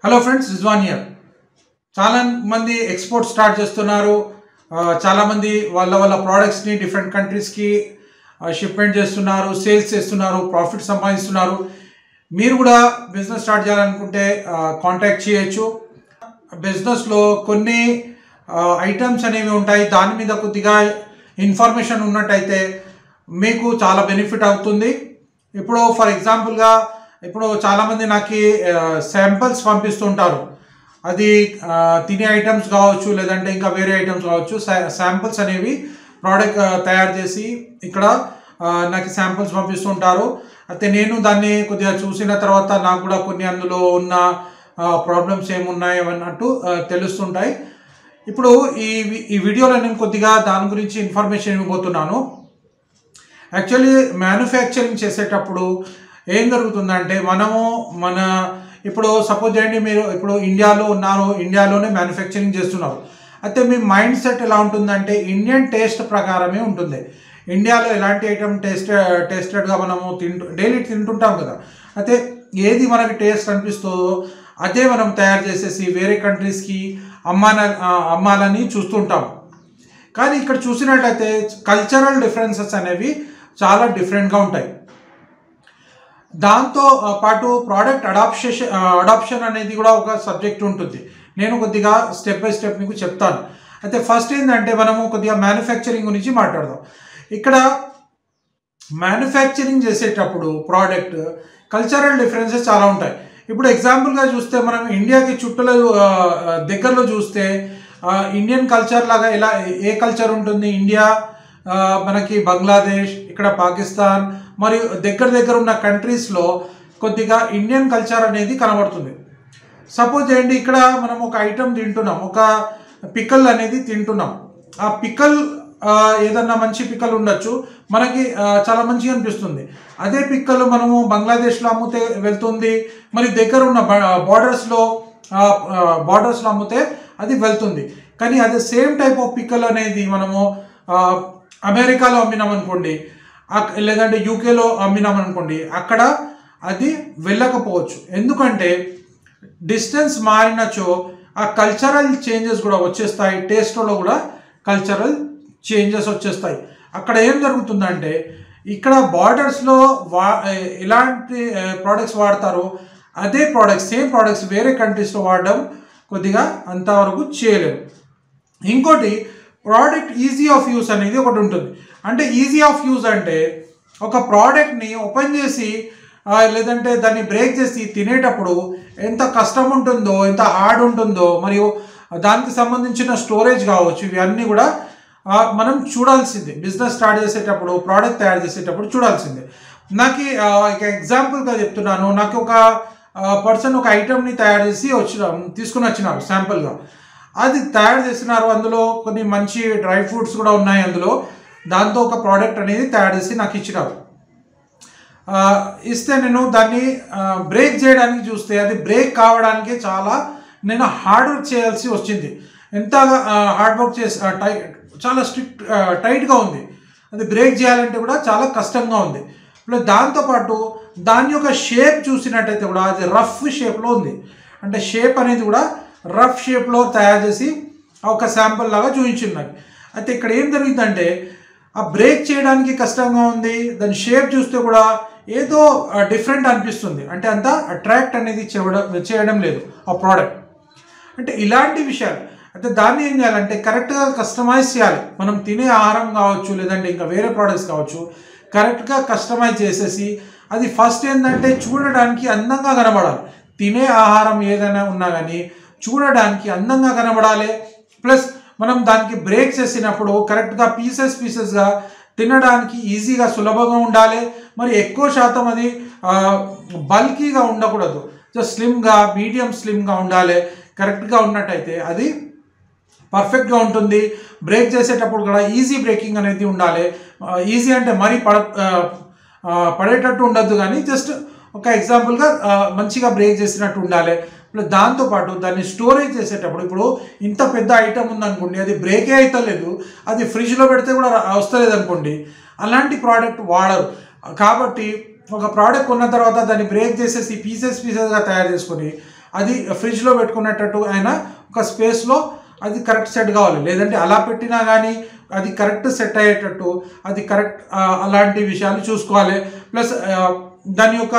hello friends Rizwan year చాలా మంది export start చేస్తున్నారు ఆ, చాలా మంది వాళ్ళ వాళ్ళ ప్రోడక్ట్స్ని డిఫరెంట్ కంట్రీస్కి షిప్మెంట్ చేస్తున్నారు సేల్స్ చేస్తున్నారు ప్రాఫిట్ సంపాదిస్తున్నారు మీరు కూడా బిజినెస్ స్టార్ట్ చేయాలనుకుంటే కాంటాక్ట్ చేయొచ్చు బిజినెస్లో కొన్ని ఐటమ్స్ అనేవి ఉంటాయి దాని మీద కొద్దిగా ఇన్ఫర్మేషన్ ఉన్నట్టయితే మీకు చాలా బెనిఫిట్ అవుతుంది ఇప్పుడు ఫర్ ఎగ్జాంపుల్గా ఇప్పుడు చాలామంది నాకు శాంపిల్స్ పంపిస్తుంటారు అది ఆ, తినే ఐటమ్స్ కావచ్చు లేదంటే ఇంకా వేరే ఐటమ్స్ కావచ్చు శాంపిల్స్ అనేవి ప్రోడక్ట్ తయారు చేసి ఇక్కడ ఆ, నాకు శాంపిల్స్ పంపిస్తుంటారు అయితే నేను దాన్ని కొద్దిగా చూసిన తర్వాత నాకు కూడా కొన్ని అందులో ఉన్న ప్రాబ్లమ్స్ ఏమున్నాయి అన్నట్టు ఆ, తెలుస్తుంటాయి ఇప్పుడు ఈ ఈ వీడియోలో నేను కొద్దిగా దాని గురించి ఇన్ఫర్మేషన్ ఇవ్వబోతున్నాను యాక్చువల్లీ మ్యానుఫ్యాక్చరింగ్ చేసేటప్పుడు ఏం జరుగుతుందంటే మనము మన ఇప్పుడు సపోజ్ చేయండి మీరు ఇప్పుడు ఇండియాలో ఉన్నారు ఇండియాలోనే మ్యానుఫ్యాక్చరింగ్ చేస్తున్నారు అయితే మీ మైండ్ సెట్ ఎలా ఉంటుందంటే ఇండియన్ టేస్ట్ ప్రకారమే ఉంటుంది ఇండియాలో ఎలాంటి ఐటమ్ టేస్ట్ టేస్టెడ్గా మనము తింటు డైలీ తింటుంటాం కదా అయితే ఏది మనకి టేస్ట్ అనిపిస్తుందో అదే మనం తయారు చేసేసి వేరే కంట్రీస్కి అమ్మాన అమ్మాలని చూస్తుంటాం కానీ ఇక్కడ చూసినట్లయితే కల్చరల్ డిఫరెన్సెస్ అనేవి చాలా డిఫరెంట్గా ఉంటాయి దాంతో ఆ, పాటు ప్రోడక్ట్ అడాప్షన్ అడాప్షన్ అనేది కూడా ఒక సబ్జెక్ట్ ఉంటుంది నేను కొద్దిగా స్టెప్ బై స్టెప్ మీకు చెప్తాను అయితే ఫస్ట్ ఏంటంటే మనము కొద్దిగా మ్యానుఫ్యాక్చరింగ్ గురించి మాట్లాడదాం ఇక్కడ మ్యానుఫ్యాక్చరింగ్ చేసేటప్పుడు ప్రోడక్ట్ కల్చరల్ డిఫరెన్సెస్ చాలా ఉంటాయి ఇప్పుడు ఎగ్జాంపుల్గా చూస్తే మనం ఇండియాకి చుట్టూలో ఆ, ఆ, దగ్గరలో చూస్తే ఆ, ఇండియన్ కల్చర్ లాగా ఎలా ఏ కల్చర్ ఉంటుంది ఇండియా ఆ, మనకి బంగ్లాదేశ్ ఇక్కడ పాకిస్తాన్ మరియు దగ్గర దగ్గర ఉన్న కంట్రీస్లో కొద్దిగా ఇండియన్ కల్చర్ అనేది కనబడుతుంది సపోజ్ ఏంటి ఇక్కడ మనం ఒక ఐటమ్ తింటున్నాం ఒక పికల్ అనేది తింటున్నాం ఆ పికల్ ఏదన్నా మంచి పిక్కలు ఉండొచ్చు మనకి ఆ, చాలా మంచిగా అనిపిస్తుంది అదే పిక్కలు మనము బంగ్లాదేశ్లో అమ్మితే వెళ్తుంది మరి దగ్గర ఉన్న బార్డర్స్లో బార్డర్స్లో అమ్మితే అది వెళ్తుంది కానీ అదే సేమ్ టైప్ ఆఫ్ పిక్కల్ అనేది మనము ఆ, అమెరికాలో అమ్మినాం అనుకోండి అక్- లేదంటే యూకేలో అమ్మినాం అనుకోండి అక్కడ అది వెళ్ళకపోవచ్చు ఎందుకంటే డిస్టెన్స్ మారినచో ఆ కల్చరల్ చేంజెస్ కూడా వచ్చేస్తాయి టేస్ట్లో కూడా కల్చరల్ చేంజెస్ వచ్చేస్తాయి అక్కడ ఏం జరుగుతుందంటే ఇక్కడ బార్డర్స్లో వా ఎలాంటి ప్రోడక్ట్స్ వాడతారో అదే ప్రోడక్ట్స్ సేమ్ ప్రోడక్ట్స్ వేరే కంట్రీస్లో వాడడం కొద్దిగా అంతవరకు చేయలేరు ఇంకోటి ప్రోడక్ట్ ఈజీ ఆఫ్ యూస్ అనేది ఒకటి ఉంటుంది అంటే ఈజీ ఆఫ్ యూస్ అంటే ఒక ప్రోడక్ట్ని ఓపెన్ చేసి ఆ, లేదంటే దాన్ని బ్రేక్ చేసి తినేటప్పుడు ఎంత కష్టం ఉంటుందో ఎంత హార్డ్ ఉంటుందో మరియు దానికి సంబంధించిన స్టోరేజ్ కావచ్చు ఇవన్నీ కూడా ఆ, మనం చూడాల్సిందే బిజినెస్ స్టార్ట్ చేసేటప్పుడు ప్రోడక్ట్ తయారు చేసేటప్పుడు చూడాల్సిందే నాకు ఆ, ఇక ఎగ్జాంపుల్గా చెప్తున్నాను నాకు ఒక పర్సన్ ఒక ఐటమ్ని తయారు చేసి వచ్చిన తీసుకుని వచ్చినారు శాంపుల్గా అది తయారు చేసినారు అందులో కొన్ని మంచి డ్రై ఫ్రూట్స్ కూడా ఉన్నాయి అందులో దాంతో ఒక ప్రోడక్ట్ అనేది తయారు చేసి నాకు ఇచ్చినారు ఆ, ఇస్తే నేను దాన్ని బ్రేక్ చేయడానికి చూస్తే అది బ్రేక్ కావడానికి చాలా నేను హార్డ్ వర్క్ చేయాల్సి వచ్చింది ఎంత హార్డ్ వర్క్ చేసి ఆ, టై చాలా స్ట్రిక్ట్ టైట్గా ఉంది అది బ్రేక్ చేయాలంటే కూడా చాలా కష్టంగా ఉంది ప్లస్ దాంతోపాటు దాని యొక్క షేప్ చూసినట్టయితే కూడా అది రఫ్ షేప్లో ఉంది అంటే షేప్ అనేది కూడా రఫ్ షేప్లో తయారు చేసి ఒక శాంపుల్ లాగా చూపించింది నాకు అయితే ఇక్కడ ఏం జరిగిందంటే ఆ బ్రేక్ చేయడానికి కష్టంగా ఉంది దాని షేప్ చూస్తే కూడా ఏదో డిఫరెంట్ అనిపిస్తుంది అంటే అంత అట్రాక్ట్ అనేది చేయడం చేయడం లేదు ఆ ప్రోడక్ట్ అంటే ఇలాంటి విషయాలు అయితే దాన్ని ఏం చేయాలంటే కరెక్ట్గా కస్టమైజ్ చేయాలి మనం తినే ఆహారం కావచ్చు లేదంటే ఇంకా వేరే ప్రోడక్ట్స్ కావచ్చు కరెక్ట్గా కస్టమైజ్ చేసేసి అది ఫస్ట్ ఏంటంటే చూడడానికి అందంగా కనబడాలి తినే ఆహారం ఏదైనా ఉన్నా కానీ చూడడానికి అందంగా కనబడాలి ప్లస్ మనం దానికి బ్రేక్ చేసినప్పుడు కరెక్ట్గా పీసెస్ పీసెస్గా తినడానికి ఈజీగా సులభంగా ఉండాలి మరి ఎక్కువ శాతం అది బల్కీగా ఉండకూడదు జస్ట్ స్లిమ్గా మీడియం స్లిమ్గా ఉండాలి కరెక్ట్గా ఉన్నట్టయితే అది పర్ఫెక్ట్గా ఉంటుంది బ్రేక్ చేసేటప్పుడు కూడా ఈజీ బ్రేకింగ్ అనేది ఉండాలి ఈజీ అంటే మరీ పడ ఆ, ఆ, పడేటట్టు ఉండద్దు కానీ జస్ట్ ఒక ఎగ్జాంపుల్గా ఆ, మంచిగా బ్రేక్ చేసినట్టు ఉండాలి ప్లస్ దాంతోపాటు దాన్ని స్టోరేజ్ చేసేటప్పుడు ఇప్పుడు ఇంత పెద్ద ఐటమ్ ఉందనుకోండి అది బ్రేకే అవుతలేదు అది ఫ్రిడ్జ్లో పెడితే కూడా రా- వస్తలేదు అనుకోండి అలాంటి ప్రోడక్ట్ వాడరు కాబట్టి ఒక ప్రోడక్ట్ కొన్న తర్వాత దాన్ని బ్రేక్ చేసేసి పీసెస్ పీసెస్గా తయారు చేసుకొని అది ఫ్రిడ్జ్లో పెట్టుకునేటట్టు ఆయన ఒక స్పేస్లో అది కరెక్ట్ సెట్ కావాలి లేదంటే అలా పెట్టినా కానీ అది కరెక్ట్ సెట్ అయ్యేటట్టు అది కరెక్ట్ అలాంటి విషయాలు చూసుకోవాలి ప్లస్ దాని యొక్క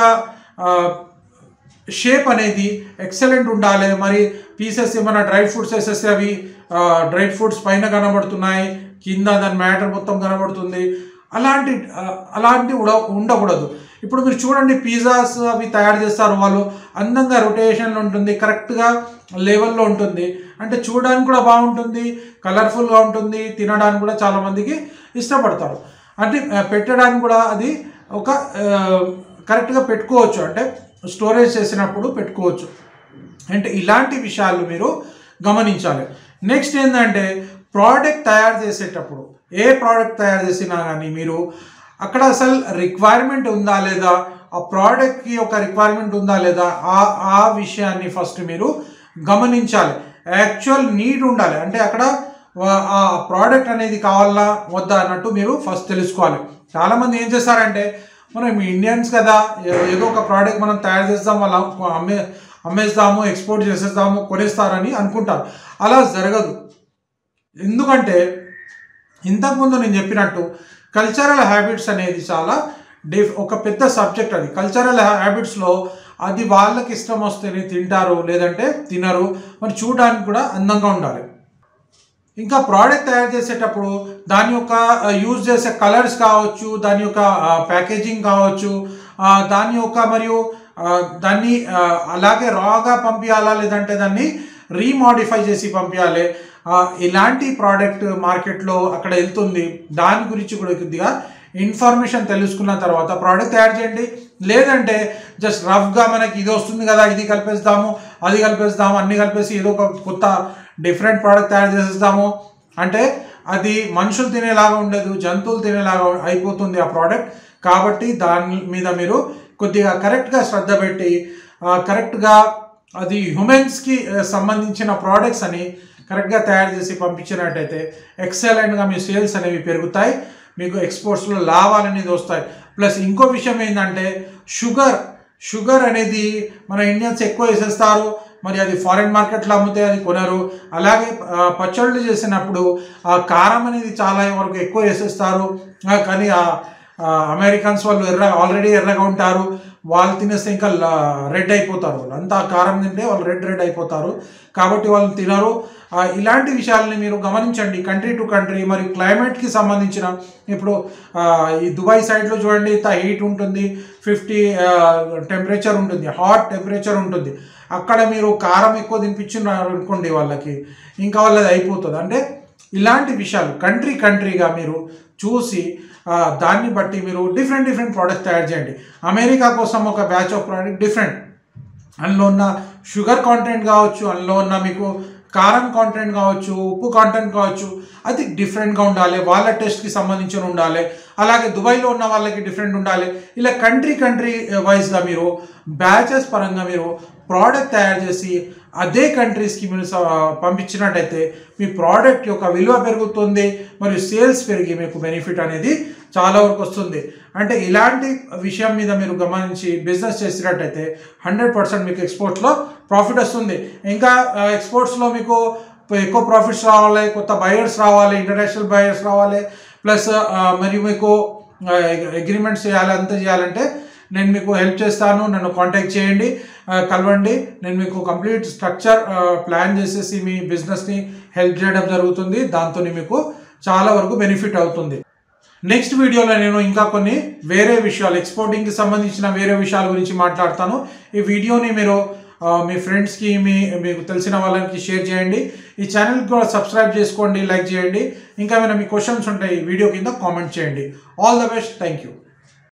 షేప్ అనేది ఎక్సలెంట్ ఉండాలి మరి పీసెస్ ఏమైనా డ్రై ఫ్రూట్స్ వేసేస్తే అవి డ్రై ఫ్రూట్స్ పైన కనబడుతున్నాయి కింద దాని మ్యాటర్ మొత్తం కనబడుతుంది అలాంటి ఆ, అలాంటి ఉడ ఉండకూడదు ఇప్పుడు మీరు చూడండి పిజ్జాస్ అవి తయారు చేస్తారు వాళ్ళు అందంగా రొటేషన్లో ఉంటుంది కరెక్ట్గా లెవెల్లో ఉంటుంది అంటే చూడడానికి కూడా బాగుంటుంది కలర్ఫుల్గా ఉంటుంది తినడానికి కూడా చాలామందికి ఇష్టపడతారు అంటే ఆ, పెట్టడానికి కూడా అది ఒక కరెక్ట్గా పెట్టుకోవచ్చు అంటే స్టోరేజ్ చేసినప్పుడు పెట్టుకోవచ్చు అంటే ఇలాంటి విషయాలు మీరు గమనించాలి నెక్స్ట్ ఏంటంటే ప్రోడక్ట్ తయారు చేసేటప్పుడు ఏ ప్రోడక్ట్ తయారు చేసినా కానీ మీరు అక్కడ అసలు రిక్వైర్మెంట్ ఉందా లేదా ఆ ప్రోడక్ట్కి ఒక రిక్వైర్మెంట్ ఉందా లేదా ఆ ఆ విషయాన్ని ఫస్ట్ మీరు గమనించాలి యాక్చువల్ నీడ్ ఉండాలి అంటే అక్కడ వా- ఆ ప్రోడక్ట్ అనేది కావాలా వద్దా అన్నట్టు మీరు ఫస్ట్ తెలుసుకోవాలి చాలామంది ఏం చేస్తారంటే మనం ఇండియన్స్ కదా ఏ- ఏదో ఒక ప్రోడక్ట్ మనం తయారు చేస్తాం వాళ్ళ అమ్మే అమ్మేస్తాము ఎక్స్పోర్ట్ చేసేస్తాము కొనేస్తారని అనుకుంటారు అలా జరగదు ఎందుకంటే ఇంతకుముందు నేను చెప్పినట్టు కల్చరల్ హ్యాబిట్స్ అనేది చాలా డిఫ్ ఒక పెద్ద సబ్జెక్ట్ అది కల్చరల్ హ్యాబిట్స్లో అది వాళ్ళకి ఇష్టం వస్తేనే తింటారు లేదంటే తినరు మరి చూడడానికి కూడా అందంగా ఉండాలి ఇంకా ప్రోడక్ట్ తయారు చేసేటప్పుడు దాని యొక్క యూజ్ చేసే కలర్స్ కావచ్చు దాని యొక్క ప్యాకేజింగ్ కావచ్చు ఆ, దాని యొక్క మరియు ఆ, దాన్ని ఆ, అలాగే రాగా పంపించాలా లేదంటే దాన్ని రీమాడిఫై చేసి పంపించాలి ఆ, ఇలాంటి ప్రోడక్ట్ మార్కెట్లో అక్కడ వెళ్తుంది దాని గురించి కూడా కొద్దిగా ఇన్ఫర్మేషన్ తెలుసుకున్న తర్వాత ప్రోడక్ట్ తయారు చేయండి లేదంటే జస్ట్ రఫ్గా మనకి ఇది వస్తుంది కదా ఇది కలిపేస్తాము అది కలిపేస్తాము అన్ని కలిపేసి ఏదో ఒక కొత్త డిఫరెంట్ ప్రోడక్ట్ తయారు చేసేస్తాము అంటే అది మనుషులు తినేలాగా ఉండదు జంతువులు తినేలాగా అయిపోతుంది ఆ ప్రోడక్ట్ కాబట్టి దాని మీద మీరు కొద్దిగా కరెక్ట్గా శ్రద్ధ పెట్టి ఆ, కరెక్ట్గా అది హ్యూమెన్స్కి ఆ, సంబంధించిన ప్రోడక్ట్స్ అని కరెక్ట్గా తయారు చేసి పంపించినట్టయితే ఎక్సలెంట్గా మీ సేల్స్ అనేవి పెరుగుతాయి మీకు ఎక్స్పోర్ట్స్లో లాభాలు అనేది వస్తాయి ప్లస్ ఇంకో విషయం ఏంటంటే షుగర్ షుగర్ అనేది మన ఇండియన్స్ ఎక్కువ వేసేస్తారు మరి అది ఫారిన్ మార్కెట్లో అమ్మితే అది కొనరు అలాగే ఆ, పచ్చళ్ళు చేసినప్పుడు ఆ కారం అనేది చాలా వరకు ఎక్కువ వేసేస్తారు ఆ, కానీ ఆ ఆ, అమెరికన్స్ వాళ్ళు ఎర్ర ఆల్రెడీ ఎర్రగా ఉంటారు వాళ్ళు తినేస్తే ఇంకా రెడ్ అయిపోతారు వాళ్ళు అంతా కారం తింటే వాళ్ళు రెడ్ రెడ్ అయిపోతారు కాబట్టి వాళ్ళు తినరు ఆ, ఇలాంటి విషయాలని మీరు గమనించండి కంట్రీ టు కంట్రీ మరియు క్లైమేట్కి సంబంధించిన ఇప్పుడు ఆ, ఈ దుబాయ్ సైడ్లో చూడండి ఇంత హీట్ ఉంటుంది ఫిఫ్టీ టెంపరేచర్ ఉంటుంది హాట్ టెంపరేచర్ ఉంటుంది అక్కడ మీరు కారం ఎక్కువ తినిపించినారు అనుకోండి వాళ్ళకి ఇంకా వాళ్ళది అయిపోతుంది అంటే ఇలాంటి విషయాలు కంట్రీ కంట్రీగా మీరు చూసి ఆ, దాన్ని బట్టి మీరు డిఫరెంట్ డిఫరెంట్ ప్రోడక్ట్స్ తయారు చేయండి అమెరికా కోసం ఒక బ్యాచ్ ఆఫ్ ప్రోడక్ట్ డిఫరెంట్ అందులో ఉన్న షుగర్ కాంటెంట్ కావచ్చు అందులో ఉన్న మీకు కారం కాంటెంట్ కావచ్చు ఉప్పు కాంటెంట్ కావచ్చు అది డిఫరెంట్గా ఉండాలి వాళ్ళ టేస్ట్కి సంబంధించిన ఉండాలి అలాగే దుబాయ్లో ఉన్న వాళ్ళకి డిఫరెంట్ ఉండాలి ఇలా కంట్రీ కంట్రీ వైజ్గా మీరు బ్యాచెస్ పరంగా మీరు ప్రోడక్ట్ తయారు చేసి అదే కంట్రీస్కి మీరు స- పంపించినట్టయితే మీ ప్రోడక్ట్ యొక్క విలువ పెరుగుతుంది మరియు సేల్స్ పెరిగి మీకు బెనిఫిట్ అనేది చాలా వరకు వస్తుంది అంటే ఇలాంటి విషయం మీద మీరు గమనించి బిజినెస్ చేసినట్టయితే హండ్రెడ్ పర్సెంట్ మీకు ఎక్స్పోర్ట్స్లో ప్రాఫిట్ వస్తుంది ఇంకా ఎక్స్పోర్ట్స్లో మీకు ఎక్కువ ప్రాఫిట్స్ రావాలి కొత్త బయర్స్ రావాలి ఇంటర్నేషనల్ బయర్స్ రావాలి ప్లస్ మరియు మీకు అగ్రిమెంట్స్ చేయాలి అంతా చేయాలంటే నేను మీకు హెల్ప్ చేస్తాను నన్ను కాంటాక్ట్ చేయండి ఆ, కలవండి నేను మీకు కంప్లీట్ స్ట్రక్చర్ ప్లాన్ చేసేసి మీ బిజినెస్ని హెల్ప్ చేయడం జరుగుతుంది దాంతో మీకు చాలా వరకు బెనిఫిట్ అవుతుంది నెక్స్ట్ వీడియోలో నేను ఇంకా కొన్ని వేరే విషయాలు ఎక్స్పోర్టింగ్కి సంబంధించిన వేరే విషయాల గురించి మాట్లాడతాను ఈ వీడియోని మీరు ఆ, మీ ఫ్రెండ్స్కి మీ మీకు తెలిసిన వాళ్ళకి షేర్ చేయండి ఈ ఛానల్కి కూడా సబ్స్క్రైబ్ చేసుకోండి లైక్ చేయండి ఇంకా ఏమైనా మీ క్వశ్చన్స్ ఉంటాయి ఈ వీడియో కింద కామెంట్ చేయండి all the best thank you